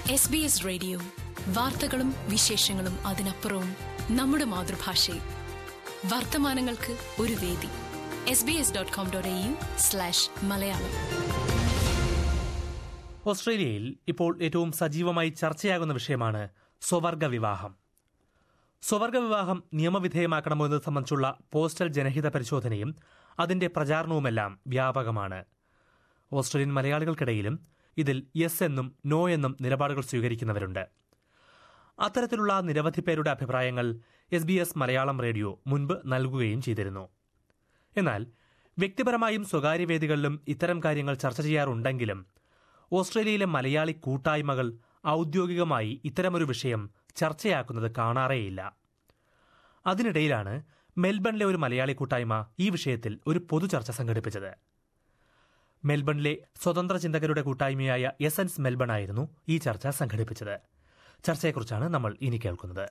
S B S radio വാർത്തകളും വിശേഷങ്ങളും അതിനപ്പുറവും നമ്മുടെ മാതൃഭാഷയിൽ വർത്തമാനങ്ങൾക്ക് ഒരു വേദി S B S dot com dot A U slash Malayalam ഓസ്ട്രേലിയയിൽ ഇപ്പോൾ ഏറ്റവും സജീവമായി ചർച്ചയാകുന്ന വിഷയമാണ് സ്വവർഗ വിവാഹം സ്വവർഗ വിവാഹം നിയമവിധേയമാക്കണമോ എന്നത് സംബന്ധിച്ചുള്ള പോസ്റ്റൽ ജനഹിത പരിശോധനയും അതിന്റെ പ്രചാരണവുമെല്ലാം വ്യാപകമാണ് ഓസ്ട്രേലിയൻ മലയാളികൾക്കിടയിലും ഇതിൽ യെസ് എന്നും നോ എന്നും നിലപാടുകൾ സ്വീകരിക്കുന്നവരുണ്ട് അത്തരത്തിലുള്ള നിരവധി പേരുടെ അഭിപ്രായങ്ങൾ S B S Malayalam radio മുൻപ് നൽകുകയും ചെയ്തിരുന്നു എന്നാൽ വ്യക്തിപരമായും സ്വകാര്യ വേദികളിലും ഇത്തരം കാര്യങ്ങൾ ചർച്ച ചെയ്യാറുണ്ടെങ്കിലും ഓസ്ട്രേലിയയിലെ മലയാളി കൂട്ടായ്മകൾ ഔദ്യോഗികമായി ഇത്തരമൊരു വിഷയം ചർച്ചയാക്കുന്നത് കാണാറേയില്ല അതിനിടയിലാണ് മെൽബണിലെ ഒരു മലയാളി കൂട്ടായ്മ ഈ വിഷയത്തിൽ ഒരു പൊതുചർച്ച സംഘടിപ്പിച്ചത് മെൽബണിലെ സ്വതന്ത്ര ചിന്തകരുടെ കൂട്ടായ്മയായ എസൻസ് മെൽബൺ ആയിരുന്നു ഈ ചർച്ച സംഘടിപ്പിച്ചത് ചർച്ചയെക്കുറിച്ചാണ് നമ്മൾ ഇനി കേൾക്കുന്നത്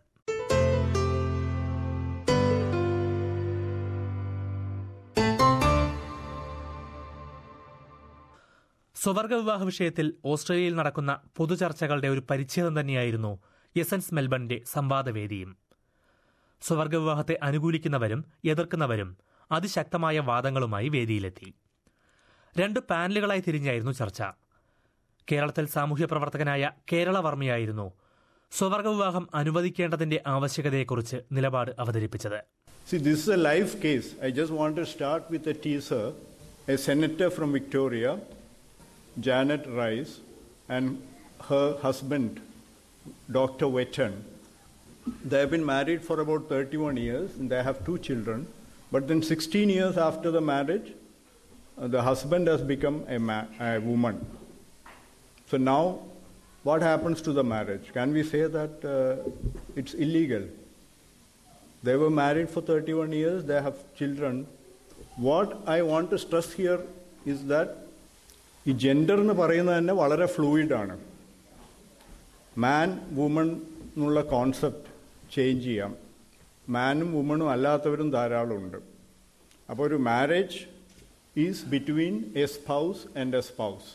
സ്വവർഗ വിവാഹ വിഷയത്തിൽ ഓസ്ട്രേലിയയിൽ നടക്കുന്ന പൊതുചർച്ചകളുടെ ഒരു പരിച്ഛേദം തന്നെയായിരുന്നു എസൻസ് മെൽബണിന്റെ സംവാദവേദിയും സ്വവർഗ വിവാഹത്തെ അനുകൂലിക്കുന്നവരും എതിർക്കുന്നവരും അതിശക്തമായ വാദങ്ങളുമായി വേദിയിലെത്തി രണ്ട് പാനലുകളായി തിരിഞ്ഞായിരുന്നു ചർച്ച കേരളത്തിൽ സാമൂഹ്യ പ്രവർത്തകനായ കേരള വർമ്മയായിരുന്നു സ്വവർഗ വിവാഹം അനുവദിക്കേണ്ടതിന്റെ ആവശ്യകതയെക്കുറിച്ച് നിലപാട് അവതരിപ്പിച്ചത് See, this is a live case. I just want to start with a teaser. A senator from Victoria, Janet Rice, and her husband, Dr. Wetton, they have been married for about 31 years and they have two children. But then, 16 years after the marriage, uh, the husband has become a, ma- a woman. So now, what happens to the marriage? Can we say that uh, it's illegal? They were married for 31 years, they have children. What I want to stress here is that ഈ gender എന്ന് പറയുന്നത് തന്നെ വളരെ fluid ആണ് man woman എന്നുള്ള concept change ചെയ്യാം മാനും വുമണും അല്ലാത്തവരും ധാരാളമുണ്ട് അപ്പോൾ ഒരു marriage is between a spouse and a spouse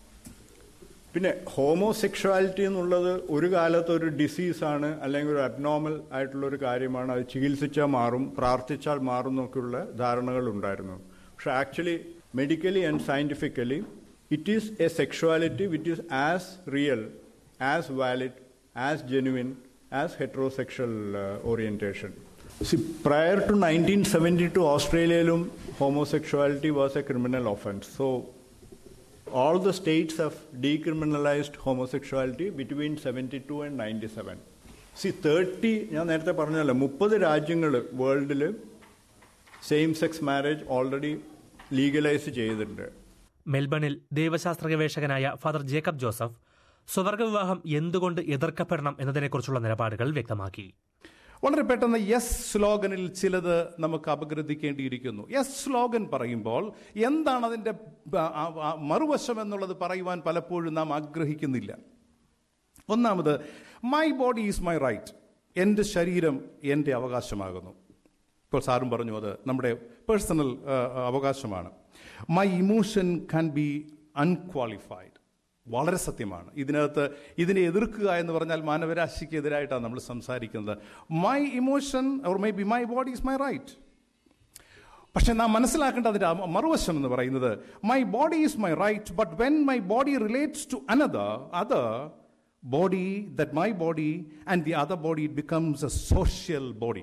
പിന്നെ ഹോമോസെക്ഷുവാലിറ്റി എന്നുള്ളത് ഒരു കാലത്ത് ഒരു ഡിസീസാണ് അല്ലെങ്കിൽ ഒരു അബ്നോർമൽ ആയിട്ടുള്ള ഒരു കാര്യമാണ് അത് ചികിത്സിച്ചാൽ മാറും പ്രാർത്ഥിച്ചാൽ മാറും എന്നൊക്കെയുള്ള ധാരണകൾ ഉണ്ടായിരുന്നു പക്ഷെ actually medically and scientifically it is a sexuality which is as real as valid as genuine as heterosexual orientation prior to nineteen seventy two ഓസ്ട്രേലിയയിലും homosexuality was a criminal offence so all the states have decriminalized homosexuality between 72 and 97. See thirty ഞാൻ നേരത്തെ പറഞ്ഞല്ലോ മുപ്പത് രാജ്യങ്ങൾ വേൾഡിൽ same sex marriage already legalise ചെയ്തിട്ടുണ്ട് മെൽബണിൽ ദൈവശാസ്ത്ര ഗവേഷകനായ ഫാദർ ജേക്കബ് ജോസഫ് സ്വവർഗ വിവാഹം എന്തുകൊണ്ട് എതിർക്കപ്പെടണം എന്നതിനെക്കുറിച്ചുള്ള നിലപാടുകൾ വ്യക്തമാക്കി വളരെ പെട്ടെന്ന് യെസ് സ്ലോഗനിൽ ചിലത് നമുക്ക് അപഗ്രഥിക്കേണ്ടിയിരിക്കുന്നു യെസ് സ്ലോഗൻ പറയുമ്പോൾ എന്താണ് അതിൻ്റെ ആ, ആ, ആ, മറുവശം എന്നുള്ളത് പറയുവാൻ പലപ്പോഴും നാം ആഗ്രഹിക്കുന്നില്ല ഒന്നാമത് my body is my right എൻ്റെ ശരീരം എൻ്റെ അവകാശമാകുന്നു ഇപ്പോൾ സാറും പറഞ്ഞു അത് നമ്മുടെ പേഴ്സണൽ അവകാശമാണ് my emotion can be unqualified വളരെ സത്യമാണ് ഇതിനകത്ത് ഇതിനെ എതിർക്കുക എന്ന് പറഞ്ഞാൽ മാനവരാശിക്ക് എതിരായിട്ടാണ് നമ്മൾ സംസാരിക്കുന്നത് my emotion or may be my body is my right പക്ഷെ നാം മനസ്സിലാക്കേണ്ട അതിന്റെ ആ മറുവശം എന്ന് പറയുന്നത് my body is my right but when my body relates to another other body that my body and the other body it becomes a social body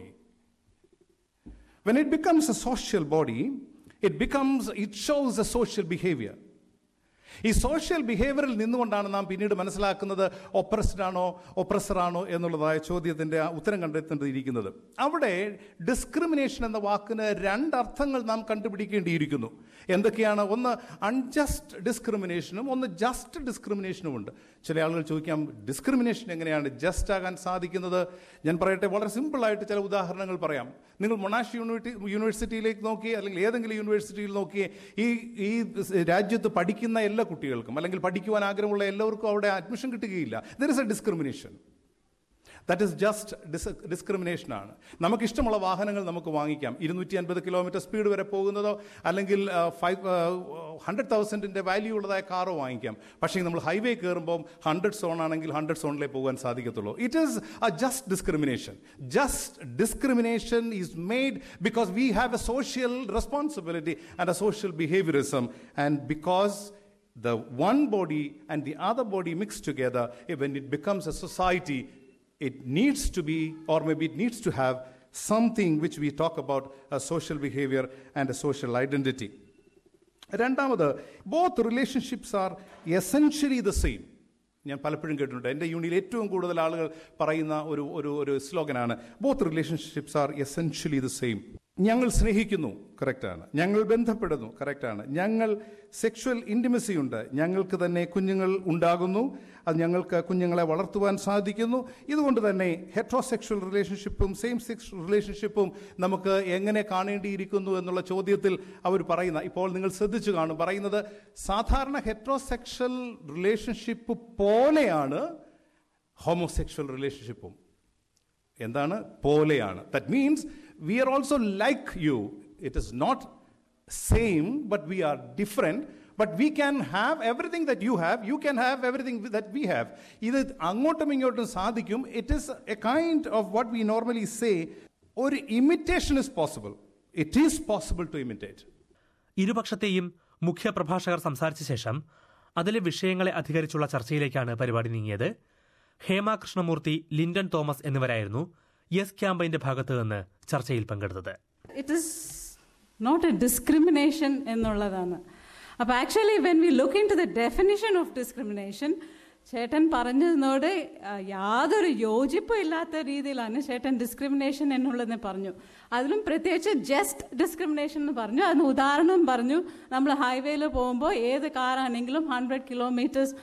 When it becomes a social body, it becomes, it shows a social behavior. ഈ social ബിഹേവിയറിൽ നിന്നുകൊണ്ടാണ് നാം പിന്നീട് മനസ്സിലാക്കുന്നത് oppressed ആണോ oppressor ആണോ എന്നുള്ളതായ ചോദ്യത്തിന്റെ ആ ഉത്തരം കണ്ടെത്തേണ്ടിയിരിക്കുന്നത് അവിടെ ഡിസ്ക്രിമിനേഷൻ എന്ന വാക്കിന് രണ്ടർത്ഥങ്ങൾ നാം കണ്ടുപിടിക്കേണ്ടിയിരിക്കുന്നു എന്തൊക്കെയാണ് ഒന്ന് അൺജസ്റ്റ് ഡിസ്ക്രിമിനേഷനും ഒന്ന് ജസ്റ്റ് ഡിസ്ക്രിമിനേഷനും ഉണ്ട് ചില ആളുകൾ ചോദിക്കാം ഡിസ്ക്രിമിനേഷൻ എങ്ങനെയാണ് ജസ്റ്റ് ആകാൻ സാധിക്കുന്നത് ഞാൻ പറയട്ടെ വളരെ സിമ്പിളായിട്ട് ചില ഉദാഹരണങ്ങൾ പറയാം നിങ്ങൾ മൊണാഷ് യൂണിവേഴ്സിറ്റി യൂണിവേഴ്സിറ്റിയിലേക്ക് നോക്കി അല്ലെങ്കിൽ ഏതെങ്കിലും യൂണിവേഴ്സിറ്റിയിൽ നോക്കി ഈ ഈ രാജ്യത്ത് പഠിക്കുന്ന എല്ലാ കുട്ടികൾക്കും അല്ലെങ്കിൽ പഠിക്കുവാൻ ആഗ്രഹമുള്ള എല്ലാവർക്കും അവിടെ അഡ്മിഷൻ കിട്ടുകയില്ല there is a discrimination that is just dis discrimination ആണ് നമുക്ക് ഇഷ്ടമുള്ള വാഹനങ്ങൾ നമുക്ക് വാങ്ങിക്കാം ഇരുന്നൂറ്റി അൻപത് കിലോമീറ്റർ സ്പീഡ് വരെ പോകുന്നതോ അല്ലെങ്കിൽ ഫൈവ് ഹൺഡ്രഡ് തൗസൻഡിൻ്റെ വാല്യൂ ഉള്ളതായ കാറോ വാങ്ങിക്കാം പക്ഷേ നമ്മൾ ഹൈവേ കയറുമ്പോൾ ഹൺഡ്രഡ് സോൺ ആണെങ്കിൽ ഹൺഡ്രഡ് സോണിലേ പോകാൻ സാധിക്കത്തുള്ളൂ it is a just discrimination just discrimination is made because we have a social responsibility and a social behaviourism and because the one body and the other body mixed together, eh, when it becomes a society, it needs to be, or maybe it needs to have something which we talk about a social behavior and a social identity. രണ്ടാമത് both relationships are essentially the same ഞാൻ പലപ്പോഴും കേട്ടിട്ടുണ്ട് എൻ്റെ യൂണിയിൽ ഏറ്റവും കൂടുതൽ ആളുകൾ പറയുന്ന ഒരു ഒരു ഒരു സ്ലോഗനാണ് both relationships are essentially the same ഞങ്ങൾ സ്നേഹിക്കുന്നു കറക്റ്റാണ് ഞങ്ങൾ ബന്ധപ്പെടുന്നു കറക്റ്റാണ് ഞങ്ങൾ സെക്ഷൽ ഇൻറ്റിമസി ഉണ്ട് ഞങ്ങൾക്ക് തന്നെ കുഞ്ഞുങ്ങൾ ഉണ്ടാകുന്നു അത് ഞങ്ങൾക്ക് കുഞ്ഞുങ്ങളെ വളർത്തുവാൻ സാധിക്കുന്നു ഇതുകൊണ്ട് തന്നെ ഹെട്രോസെക്ഷൽ റിലേഷൻഷിപ്പും സെയിം സെക്സ് റിലേഷൻഷിപ്പും നമുക്ക് എങ്ങനെ കാണേണ്ടിയിരിക്കുന്നു എന്നുള്ള ചോദ്യത്തിൽ അവർ പറയുന്ന ഇപ്പോൾ നിങ്ങൾ ശ്രദ്ധിച്ചു കാണും പറയുന്നത് സാധാരണ ഹെട്രോസെക്ഷൽ റിലേഷൻഷിപ്പ് പോലെയാണ് ഹോമോസെക്ഷൽ റിലേഷൻഷിപ്പും എന്താണ് പോലെയാണ് that means we are also like you it is not same but we are different but we can have everything that you have you can have everything that we have ഇത് അങ്ങോട്ടും ഇങ്ങോട്ടും സാധിക്കും it is a kind of what we normally say ഒരു imitation is possible it is possible to imitate ഇരുപക്ഷത്തെയും മുഖ്യ പ്രഭാഷകർ സംസാരിച്ച ശേഷം അതിലെ വിഷയങ്ങളെ അധികരിച്ചുള്ള ചർച്ചയിലേക്കാണ് പരിപാടി നീങ്ങിയത് ഹേമ കൃഷ്ണമൂർത്തി ലിൻഡൻ തോമസ് എന്നിവരായിരുന്നു യെസ് ക്യാമ്പയിന്റെ ഭാഗത്ത് നിന്ന് ചർച്ചയിൽ പങ്കെടുത്തത് it is not a discrimination എന്നുള്ളതാണ് അപ്പോൾ actually when we look into the definition of discrimination ചേട്ടൻ പറഞ്ഞതിനോട് ആ, യാതൊരു യോജിപ്പും ഇല്ലാത്ത രീതിയിലാണ് ചേട്ടൻ ഡിസ്ക്രിമിനേഷൻ എന്നുള്ളതെന്ന് പറഞ്ഞു അതിലും പ്രത്യേകിച്ച് ജസ്റ്റ് ഡിസ്ക്രിമിനേഷൻ എന്ന് പറഞ്ഞു അതിന് ഉദാഹരണം പറഞ്ഞു നമ്മൾ ഹൈവേയിൽ പോകുമ്പോൾ ഏത് കാറാണെങ്കിലും ഹൺഡ്രഡ് കിലോമീറ്റേഴ്സ്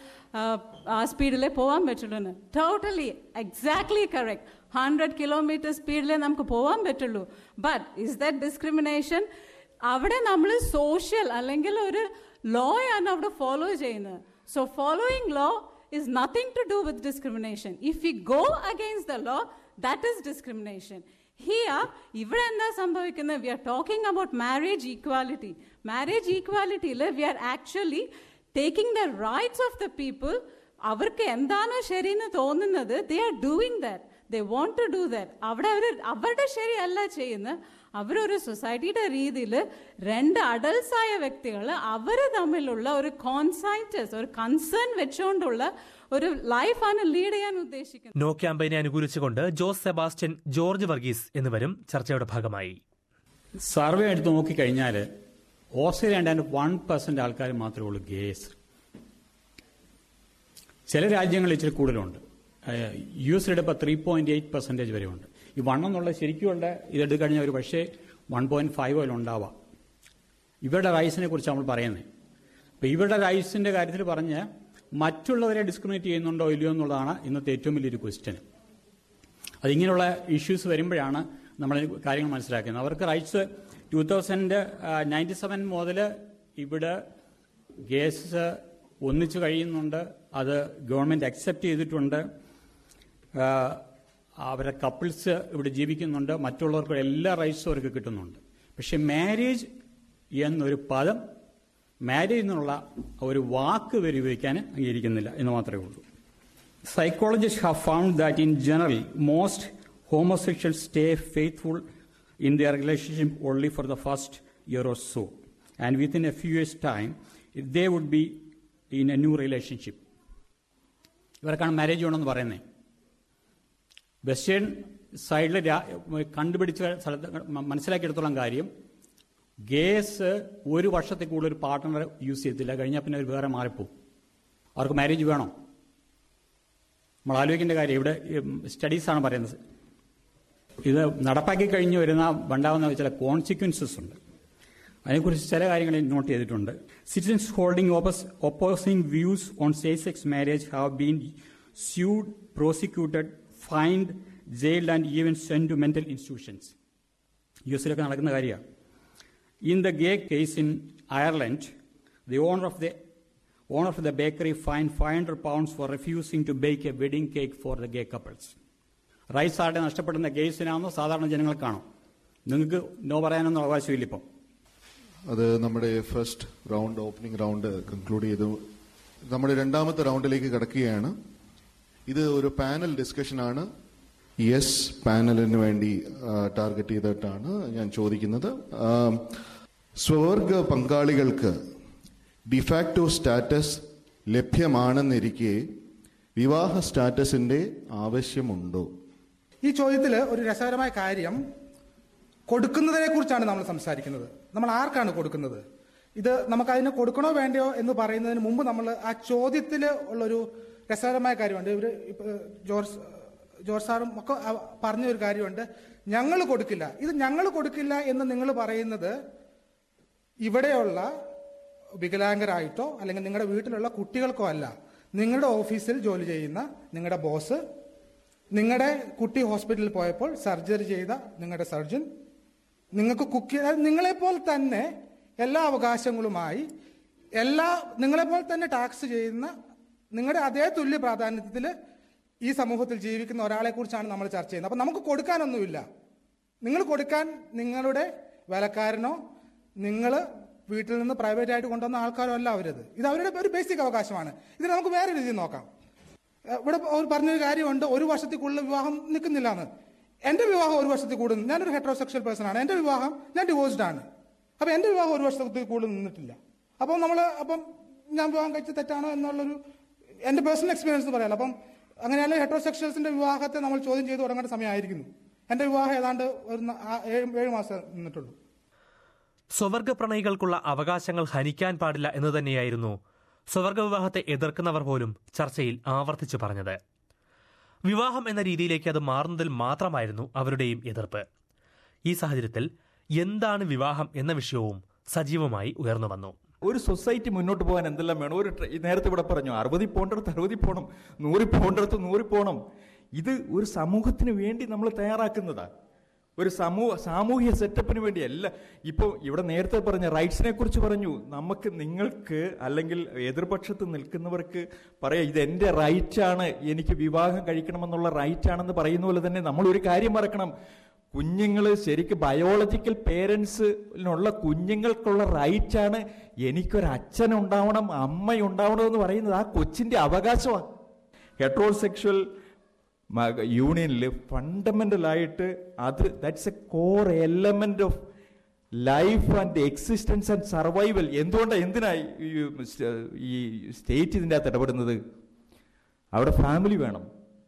ആ സ്പീഡിലേ പോകാൻ പറ്റുള്ളൂ totally exactly correct hundred kilometre സ്പീഡിലേ നമുക്ക് പോകാൻ പറ്റുള്ളൂ ബട്ട് ഇസ് ദാറ്റ് ഡിസ്ക്രിമിനേഷൻ അവിടെ നമ്മൾ സോഷ്യൽ അല്ലെങ്കിൽ ഒരു ലോ ആണ് അവിടെ ഫോളോ ചെയ്യുന്നത് so following law is nothing to do with discrimination. If we go against the law, that is discrimination. Here, ഇവിടെ എന്താ സംഭവിക്കുന്നത് we are talking about marriage equality marriage ഈക്വാലിറ്റിയിൽ we are actually taking the rights of the people അവർക്ക് എന്താണോ ശരിയെന്ന് തോന്നുന്നത് they are doing that they want to do that അവിടെ അവർ അവരുടെ ശരിയല്ല ചെയ്യുന്നത് അവരൊരു സൊസൈറ്റിയുടെ രീതിയിൽ രണ്ട് അഡൽസ് ആയ വ്യക്തികൾ അവർ തമ്മിലുള്ള ഒരു കോൺസൈറ്റസ് ഒരു കൺസേൺ വെച്ചുകൊണ്ടുള്ള ഒരു ലൈഫാണ് ലീഡ് ചെയ്യാൻ ഉദ്ദേശിക്കുന്നത് നോ ക്യാമ്പയിനെ അനുകൂലിച്ചുകൊണ്ട് ജോസ് സെബാസ്റ്റ്യൻ ജോർജ് വർഗീസ് എന്നിവരും ചർച്ചയുടെ ഭാഗമായി സർവേ എടുത്ത് നോക്കിക്കഴിഞ്ഞാൽ ഓസ്ട്രേലിയ ഏതാണ്ട് വൺ പെർസെന്റ് ആൾക്കാർ മാത്രമേ ഉള്ളൂ ഗേസ് ചില രാജ്യങ്ങളിൽ ഇച്ചിരി കൂടുതലുണ്ട് യു എസ് എടുപ്പോൾ ത്രീ പോയിന്റ് എയ്റ്റ് പെർസെന്റേജ് വരെ ഉണ്ട് ഈ വൺ എന്നുള്ള ശരിക്കുമുള്ള ഇതെടുത്ത് കഴിഞ്ഞാൽ ഒരു പക്ഷേ വൺ പോയിന്റ് ഫൈവ് അതിൽ ഉണ്ടാവാം ഇവരുടെ റൈസിനെ കുറിച്ച് നമ്മൾ പറയുന്നത് അപ്പോൾ ഇവരുടെ റൈസിന്റെ കാര്യത്തിൽ പറഞ്ഞ് മറ്റുള്ളവരെ ഡിസ്ക്രിമിനേറ്റ് ചെയ്യുന്നുണ്ടോ ഇല്ലയോ എന്നുള്ളതാണ് ഇന്നത്തെ ഏറ്റവും വലിയൊരു ക്വസ്റ്റ്യൻ അതിങ്ങനെയുള്ള ഇഷ്യൂസ് വരുമ്പോഴാണ് നമ്മൾ ഈ കാര്യങ്ങൾ മനസ്സിലാക്കുന്നത് അവർക്ക് rights two thousand ninety seven മുതൽ ഇവിടെ ഗേസ് ഒന്നിച്ചു കഴിയുന്നുണ്ട് അത് ഗവൺമെന്റ് അക്സെപ്റ്റ് ചെയ്തിട്ടുണ്ട് ആ, അവരെ കപ്പിൾസ് ഇവിടെ ജീവിക്കുന്നുണ്ട് മറ്റുള്ളവർക്ക് എല്ലാ റൈറ്റ്സും അവർക്ക് കിട്ടുന്നുണ്ട് പക്ഷെ മാരേജ് എന്നൊരു പദം മാരേജ് എന്നുള്ള ഒരു വാക്ക് വരെ ഉപയോഗിക്കാൻ അംഗീകരിക്കുന്നില്ല എന്ന് മാത്രമേ ഉള്ളൂ Psychologists have found that in general, most homosexuals stay faithful in their relationship only for the first year or so. And within a few years' time, they would be in a new relationship. ഇവർക്കാണ് marriage വേണമെന്ന് പറയുന്നത് western സൈഡിൽ കണ്ടുപിടിച്ച സ്ഥലത്ത് മ- മനസ്സിലാക്കിയെടുത്തോളം കാര്യം guys ഒരു വർഷത്തിൽ കൂടുതൽ ഒരു പാർട്ട്ണർ യൂസ് ചെയ്യത്തില്ല കഴിഞ്ഞാൽ പിന്നെ അവർ വേറെ മാറിപ്പോവും അവർക്ക് മാരേജ് വേണോ നമ്മൾ ആലോചിക്കേണ്ട കാര്യം ഇവിടെ സ്റ്റഡീസാണ് പറയുന്നത് ഇത് നടപ്പാക്കി കഴിഞ്ഞ് വരുന്ന ഉണ്ടാവുന്ന ചില കോൺസിക്വൻസസ് ഉണ്ട് അതിനെക്കുറിച്ച് ചില കാര്യങ്ങൾ നോട്ട് ചെയ്തിട്ടുണ്ട് citizens holding opposing views on say sex marriage have been sued prosecuted fined jailed and even send to mental institutions U എസിലൊക്കെ നടക്കുന്ന കാര്യമാണ് In the gay case in Ireland, the owner of the owner of the bakery fined 500 pounds for refusing to bake a wedding cake for the gay couples. Rights ആരുടെ നഷ്ടപ്പെടുന്ന കേസിനാണെന്ന് സാധാരണ ജനങ്ങൾ കാണും നിങ്ങൾക്ക് no പറയാനൊന്നും അവകാശമില്ല ഇപ്പം അത് നമ്മുടെ first round opening round conclude ചെയ്തു നമ്മുടെ രണ്ടാമത്തെ റൗണ്ടിലേക്ക് കടക്കുകയാണ് ഇത് ഒരു പാനൽ ഡിസ്കഷനാണ് യെസ് പാനലിന് വേണ്ടി ടാർഗറ്റ് ചെയ്തിട്ടാണ് ഞാൻ ചോദിക്കുന്നത് ആ, സ്വവർഗ പങ്കാളികൾക്ക് ഡിഫാക്റ്റോ സ്റ്റാറ്റസ് ലഭ്യമാണെന്നിരിക്കെ വിവാഹ സ്റ്റാറ്റസിന്റെ ആവശ്യമുണ്ടോ ഈ ചോദ്യത്തിൽ ഒരു രസകരമായ കാര്യം കൊടുക്കുന്നതിനെ കുറിച്ചാണ് നമ്മൾ സംസാരിക്കുന്നത് നമ്മൾ ആർക്കാണ് കൊടുക്കുന്നത് ഇത് നമുക്ക് അതിന് കൊടുക്കണോ വേണ്ടയോ എന്ന് പറയുന്നതിന് മുമ്പ് നമ്മൾ ആ ചോദ്യത്തിൽ ഉള്ളൊരു രസകരമായ കാര്യമുണ്ട് ഇവർ ജോർജ് ജോർജ് സാറും ഒക്കെ ആ പറഞ്ഞ ഒരു കാര്യമുണ്ട് ഞങ്ങൾ കൊടുക്കില്ല ഇത് ഞങ്ങൾ കൊടുക്കില്ല എന്ന് നിങ്ങൾ പറയുന്നത് ഇവിടെയുള്ള വികലാംഗരായിട്ടോ അല്ലെങ്കിൽ നിങ്ങളുടെ വീട്ടിലുള്ള കുട്ടികൾക്കോ അല്ല നിങ്ങളുടെ ഓഫീസിൽ ജോലി ചെയ്യുന്ന നിങ്ങളുടെ ബോസ് നിങ്ങളുടെ കുട്ടി ഹോസ്പിറ്റലിൽ പോയപ്പോൾ സർജറി ചെയ്ത നിങ്ങളുടെ സർജൻ നിങ്ങൾക്ക് കുക്ക് നിങ്ങളെപ്പോലെ തന്നെ എല്ലാ അവകാശങ്ങളുമായി എല്ലാ നിങ്ങളെപ്പോലെ തന്നെ ടാക്സ് ചെയ്യുന്ന നിങ്ങളുടെ അതേ തുല്യ പ്രാധാന്യത്തിൽ ഈ സമൂഹത്തിൽ ജീവിക്കുന്ന ഒരാളെ കുറിച്ചാണ് നമ്മൾ ചർച്ച ചെയ്യുന്നത് അപ്പം നമുക്ക് കൊടുക്കാനൊന്നുമില്ല നിങ്ങൾ കൊടുക്കാൻ നിങ്ങളുടെ വേലക്കാരനോ നിങ്ങൾ വീട്ടിൽ നിന്ന് പ്രൈവറ്റ് ആയിട്ട് കൊണ്ടുവന്ന ആൾക്കാരോ അല്ല അവരത് ഇത് അവരുടെ ഒരു ബേസിക് അവകാശമാണ് ഇതിനെ നമുക്ക് വേറെ രീതിയിൽ നോക്കാം ഏഹ് ഇവിടെ അവർ പറഞ്ഞൊരു കാര്യമുണ്ട് ഒരു വർഷത്തിൽ കൂടുതൽ വിവാഹം നിൽക്കുന്നില്ല എന്ന് എന്റെ വിവാഹം ഒരു വർഷത്തിൽ കൂടുതൽ ഞാനൊരു ഹെട്രോസെക്ഷൽ പേഴ്സൺ ആണ് എന്റെ വിവാഹം ഞാൻ ഡിവോഴ്സ്ഡ് ആണ് അപ്പൊ എന്റെ വിവാഹം ഒരു വർഷത്തിൽ കൂടുതൽ നിന്നിട്ടില്ല അപ്പം നമ്മൾ അപ്പം ഞാൻ വിവാഹം കഴിച്ച തെറ്റാണോ എന്നുള്ളൊരു എന്റെ പേഴ്സണൽ എക്സ്പീരിയൻസ് എന്ന് പറയാലോ അപ്പം അങ്ങനെയാണെങ്കിൽ ഹെട്രോസെക്ഷൽസിന്റെ വിവാഹത്തെ നമ്മൾ ചോദ്യം ചെയ്ത് തുടങ്ങേണ്ട സമയമായിരിക്കുന്നു എന്റെ വിവാഹം ഏതാണ്ട് ഒരു ന- ആ ഏഴ് ഏഴ് മാസം നിന്നിട്ടുള്ളൂ സ്വവർഗ പ്രണയികൾക്കുള്ള അവകാശങ്ങൾ ഹനിക്കാൻ പാടില്ല എന്ന് തന്നെയായിരുന്നു സ്വവർഗ വിവാഹത്തെ എതിർക്കുന്നവർ പോലും ചർച്ചയിൽ ആവർത്തിച്ചു പറഞ്ഞത് വിവാഹം എന്ന രീതിയിലേക്ക് അത് മാറുന്നതിൽ മാത്രമായിരുന്നു അവരുടെയും എതിർപ്പ് ഈ സാഹചര്യത്തിൽ എന്താണ് വിവാഹം എന്ന വിഷയവും സജീവമായി ഉയർന്നു വന്നു ഒരു സൊസൈറ്റി മുന്നോട്ട് പോകാൻ എന്തെല്ലാം വേണം ഒരു ട്ര- ഈ നേരത്തെ ഇവിടെ പറഞ്ഞു അറുപതിൽ പോകേണ്ടടുത്ത് അറുപതിൽ പോകണം നൂറിൽ പോകേണ്ടടുത്ത് നൂറിൽ പോകണം ഇത് ഒരു സമൂഹത്തിന് വേണ്ടി നമ്മൾ തയ്യാറാക്കുന്നതാ ഒരു സമൂഹ സാമൂഹ്യ സെറ്റപ്പിന് വേണ്ടിയല്ല ഇപ്പോൾ ഇവിടെ നേരത്തെ പറഞ്ഞ റൈറ്റ്സിനെ കുറിച്ച് പറഞ്ഞു നമുക്ക് നിങ്ങൾക്ക് അല്ലെങ്കിൽ എതിർപക്ഷത്ത് നിൽക്കുന്നവർക്ക് പറയാം ഇത് എൻ്റെ റൈറ്റാണ് എനിക്ക് വിവാഹം കഴിക്കണമെന്നുള്ള റൈറ്റാണെന്ന് പറയുന്ന പോലെ തന്നെ നമ്മൾ ഒരു കാര്യം മറക്കണം കുഞ്ഞുങ്ങൾ ശരിക്കും ബയോളജിക്കൽ പേരൻസിനുള്ള കുഞ്ഞുങ്ങൾക്കുള്ള റൈറ്റാണ് എനിക്കൊരു അച്ഛൻ ഉണ്ടാവണം അമ്മ ഉണ്ടാവണം എന്ന് പറയുന്നത് ആ കൊച്ചിന്റെ അവകാശമാണ് ഹെട്രോസെക്ഷൽ യൂണിയനിൽ ഫണ്ടമെന്റൽ ആയിട്ട് അത് that's a core element of life and existence and survival എന്തുകൊണ്ടാണ് എന്തിനായി ഈ സ്റ്റേറ്റ് ഇതിൻ്റെ അകത്ത് ഇടപെടുന്നത് അവിടെ ഫാമിലി വേണം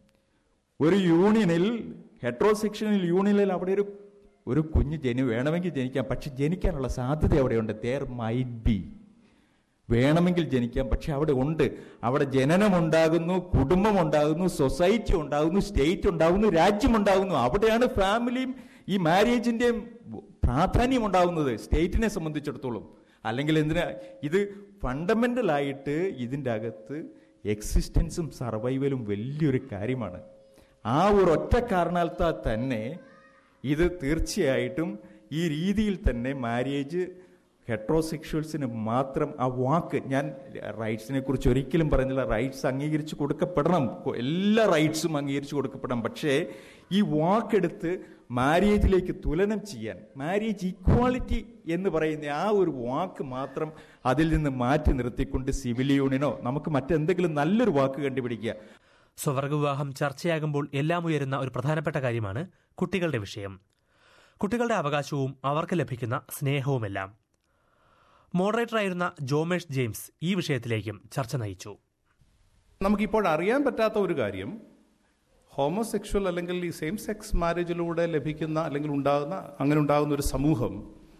ഒരു യൂണിയനിൽ ഹെട്രോസെക്ഷണൽ യൂണിയനിൽ അവിടെ ഒരു ഒരു കുഞ്ഞ് ജനി വേണമെങ്കിൽ ജനിക്കാം പക്ഷെ ജനിക്കാനുള്ള സാധ്യത അവിടെയുണ്ട് ദർ മൈറ്റ് ബി വേണമെങ്കിൽ ജനിക്കാം പക്ഷെ അവിടെ ഉണ്ട് അവിടെ ജനനമുണ്ടാകുന്നു കുടുംബമുണ്ടാകുന്നു സൊസൈറ്റി ഉണ്ടാകുന്നു സ്റ്റേറ്റ് ഉണ്ടാകുന്നു രാജ്യമുണ്ടാകുന്നു അവിടെയാണ് ഫാമിലിയും ഈ മാരേജിന്റെയും പ്രാധാന്യം ഉണ്ടാകുന്നത് സ്റ്റേറ്റിനെ സംബന്ധിച്ചിടത്തോളം അല്ലെങ്കിൽ എന്തിനാ ഇത് ഫണ്ടമെന്റൽ ആയിട്ട് ഇതിൻ്റെ അകത്ത് എക്സിസ്റ്റൻസും സർവൈവലും വലിയൊരു കാര്യമാണ് ആ ഒരു ഒറ്റ കാരണത്താൽ തന്നെ ഇത് തീർച്ചയായിട്ടും ഈ രീതിയിൽ തന്നെ മാരേജ് ഹെട്രോസെക്ഷൽസിന് മാത്രം ആ വാക്ക് ഞാൻ റൈറ്റ്സിനെ കുറിച്ച് ഒരിക്കലും പറയുന്നില്ല റൈറ്റ്സ് അംഗീകരിച്ച് കൊടുക്കപ്പെടണം കൊ- എല്ലാ റൈറ്റ്സും അംഗീകരിച്ച് കൊടുക്കപ്പെടണം പക്ഷേ ഈ വാക്കെടുത്ത് മാരേജിലേക്ക് തുലനം ചെയ്യാൻ മാരേജ് ഈക്വാളിറ്റി എന്ന് പറയുന്ന ആ ഒരു വാക്ക് മാത്രം അതിൽ നിന്ന് മാറ്റി നിർത്തിക്കൊണ്ട് സിവിൽ യൂണിയനോ നമുക്ക് മറ്റെന്തെങ്കിലും നല്ലൊരു വാക്ക് കണ്ടുപിടിക്കുക സ്വവർഗ വിവാഹം ചർച്ചയാകുമ്പോൾ എല്ലാം ഉയരുന്ന ഒരു പ്രധാനപ്പെട്ട കാര്യമാണ് കുട്ടികളുടെ വിഷയം കുട്ടികളുടെ അവകാശവും അവർക്ക് ലഭിക്കുന്ന സ്നേഹവുമെല്ലാം മോഡറേറ്ററായിരുന്ന ജോമേഷ് ജെയിംസ് ഈ വിഷയത്തിലേക്കും ചർച്ച നയിച്ചു നമുക്കിപ്പോൾ അറിയാൻ പറ്റാത്ത ഒരു കാര്യം ഹോമോസെക്ഷൽ അല്ലെങ്കിൽ ഈ സെയിം സെക്സ് മാരേജിലൂടെ ലഭിക്കുന്ന അല്ലെങ്കിൽ ഉണ്ടാകുന്ന അങ്ങനെ ഉണ്ടാകുന്ന ഒരു സമൂഹം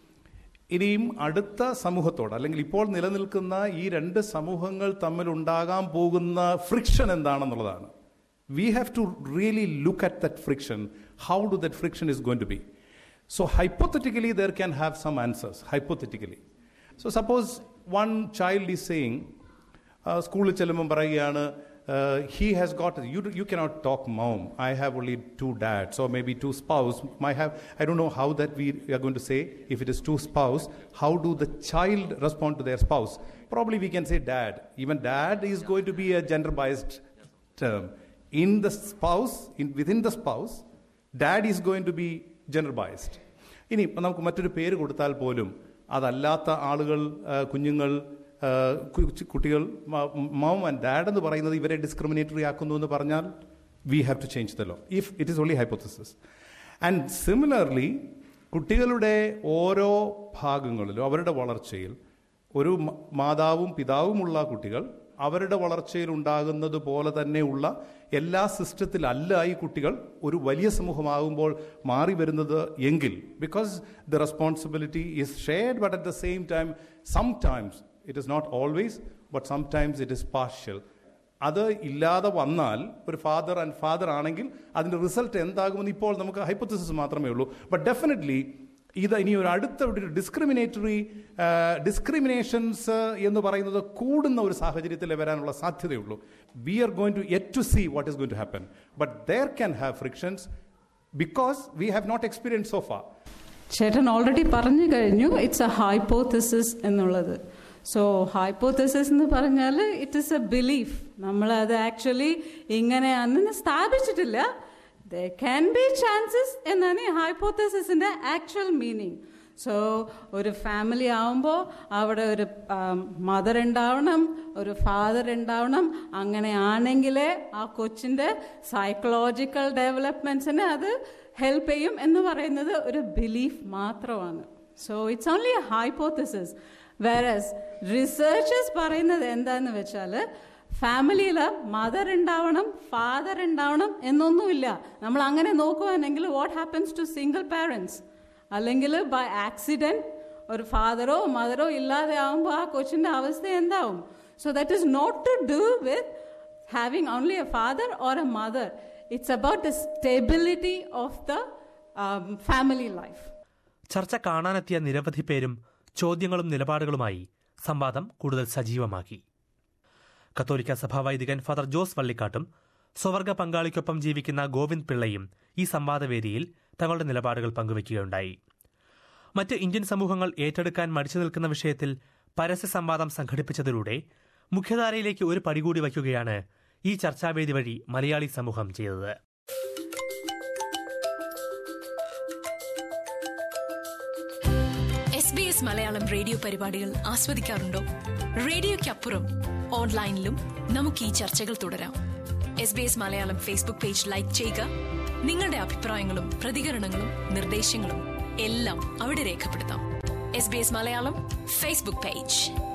ഇനിയും അടുത്ത സമൂഹത്തോട് അല്ലെങ്കിൽ ഇപ്പോൾ നിലനിൽക്കുന്ന ഈ രണ്ട് സമൂഹങ്ങൾ തമ്മിൽ ഉണ്ടാകാൻ പോകുന്ന ഫ്രിക്ഷൻ എന്താണെന്നുള്ളതാണ് we have to really look at that friction how do that friction is going to be so hypothetically there can have some answers hypothetically so suppose one child is saying സ്കൂളിൽ ചെല്ലുമ്പം പറയുകയാണ് he has got you you cannot talk mom I have only two dads or may be two spouse my have I don't know how that we are going to say if it is two spouse how do the child respond to their spouse probably we can say dad even dad is going to be a gender biased term. in the spouse, in, within the spouse, dad is going to be gender biased. ഇനി ഇപ്പം നമുക്ക് മറ്റൊരു പേര് കൊടുത്താൽ പോലും അതല്ലാത്ത ആളുകൾ ആ, കുഞ്ഞുങ്ങൾ ആ, കു- കു- കുട്ടികൾ മം ആൻഡ് ഡാഡ് എന്ന് പറയുന്നത് ഇവരെ ഡിസ്ക്രിമിനേറ്ററി ആക്കുന്നു എന്ന് പറഞ്ഞാൽ we have to change the law if it is only hypothesis and similarly കുട്ടികളുടെ ഓരോ ഭാഗങ്ങളിലും അവരുടെ വളർച്ചയിൽ ഒരു മ- മാതാവും പിതാവുമുള്ള കുട്ടികൾ അവരുടെ വളർച്ചയിൽ ഉണ്ടാകുന്നത് പോലെ തന്നെയുള്ള എല്ലാ സിസ്റ്റത്തിലല്ല ഈ കുട്ടികൾ ഒരു വലിയ സമൂഹമാകുമ്പോൾ മാറി വരുന്നത് എങ്കിൽ because the responsibility is shared but at the same time sometimes it is not always but sometimes it is partial അത് ഇല്ലാതെ വന്നാൽ ഒരു ഫാദർ ആൻഡ് ഫാദർ ആണെങ്കിൽ അതിന്റെ റിസൾട്ട് എന്താകുമെന്ന് ഇപ്പോൾ നമുക്ക് ഹൈപ്പോത്തസിസ് മാത്രമേ ഉള്ളൂ ബട്ട് ഡെഫിനറ്റ്ലി ഇത് ഇനി ഒരു അടുത്ത ഒരു ഡിസ്ക്രിമിനേറ്ററി ഡിസ്ക്രിമിനേഷൻസ് എന്ന് പറയുന്നത് കൂടുന്ന ഒരു സാഹചര്യത്തിൽ വരാനുള്ള സാധ്യതയുള്ളൂ we are going to yet to see what is going to happen but there can have frictions because we have not experience so far ചേട്ടൻ ഓൾറെഡി പറഞ്ഞു കഴിഞ്ഞു ഇറ്റ്സ് എ ഹൈപ്പോത്തസിസ് എന്നുള്ളത് സോ ഹൈപ്പോത്തസിസ് എന്ന് പറഞ്ഞാൽ ഇറ്റ് ഇസ് എ ബിലീഫ് നമ്മൾ അത് actually ഇങ്ങനെയാണെന്ന് സ്ഥാപിച്ചിട്ടില്ല ദർ ക്യാൻ ബി ചാൻസസ് എന്നാണ് ഈ ഹൈപ്പോത്തസിസിന്റെ ആക്ച്വൽ മീനിങ് സോ ഒരു ഫാമിലി ആവുമ്പോൾ അവിടെ ഒരു മദർ ഉണ്ടാവണം ഒരു ഫാദർ ഉണ്ടാവണം അങ്ങനെയാണെങ്കിലേ ആ കൊച്ചിൻ്റെ സൈക്കോളജിക്കൽ ഡെവലപ്മെന്റ്സിന് അത് ഹെൽപ്പ് ചെയ്യും എന്ന് പറയുന്നത് ഒരു ബിലീഫ് മാത്രമാണ് so it's only a hypothesis various researchers പറയുന്നത് എന്താന്ന് വെച്ചാൽ ഫാമിലിയിൽ മദർ ഉണ്ടാവണം ഫാദർ ഉണ്ടാവണം എന്നൊന്നുമില്ല നമ്മൾ അങ്ങനെ നോക്കുവാണെങ്കിൽ what happens to single parents അല്ലെങ്കിൽ ബൈ ആക്സിഡന്റ് ഒരു ഫാദറോ മദറോ ഇല്ലാതെ ആവുമ്പോൾ ആ കൊച്ചിൻ്റെ അവസ്ഥ എന്താവും so that is not to do with having only a father or a mother it's about the stability of the family life ചർച്ച കാണാനെത്തിയ നിരവധി പേരും ചോദ്യങ്ങളും നിലപാടുകളുമായി സംവാദം കൂടുതൽ സജീവമാക്കി കത്തോലിക്ക സഭാ വൈദികൻ ഫാദർ ജോസ് വള്ളിക്കാട്ടും സ്വവർഗ പങ്കാളിക്കൊപ്പം ജീവിക്കുന്ന ഗോവിന്ദ് പിള്ളയും ഈ സംവാദവേദിയിൽ തങ്ങളുടെ നിലപാടുകൾ പങ്കുവയ്ക്കുകയുണ്ടായി മറ്റ് ഇന്ത്യൻ സമൂഹങ്ങൾ ഏറ്റെടുക്കാൻ മടിച്ചു നിൽക്കുന്ന വിഷയത്തിൽ പരസ്യ സംവാദം സംഘടിപ്പിച്ചതിലൂടെ മുഖ്യധാരയിലേക്ക് ഒരു പടി കൂടി വയ്ക്കുകയാണ് ഈ ചർച്ചാവേദി വഴി മലയാളി സമൂഹം ചെയ്തത് S B S Malayalam radio പരിപാടികൾ ആസ്വദിക്കാറുണ്ടോ റേഡിയോയ്ക്കപ്പുറം ഓൺലൈനിലും നമുക്ക് ഈ ചർച്ചകൾ തുടരാം S B S Malayalam Facebook page like ചെയ്യുക നിങ്ങളുടെ അഭിപ്രായങ്ങളും പ്രതികരണങ്ങളും നിർദ്ദേശങ്ങളും എല്ലാം അവിടെ രേഖപ്പെടുത്താം S B S Malayalam Facebook page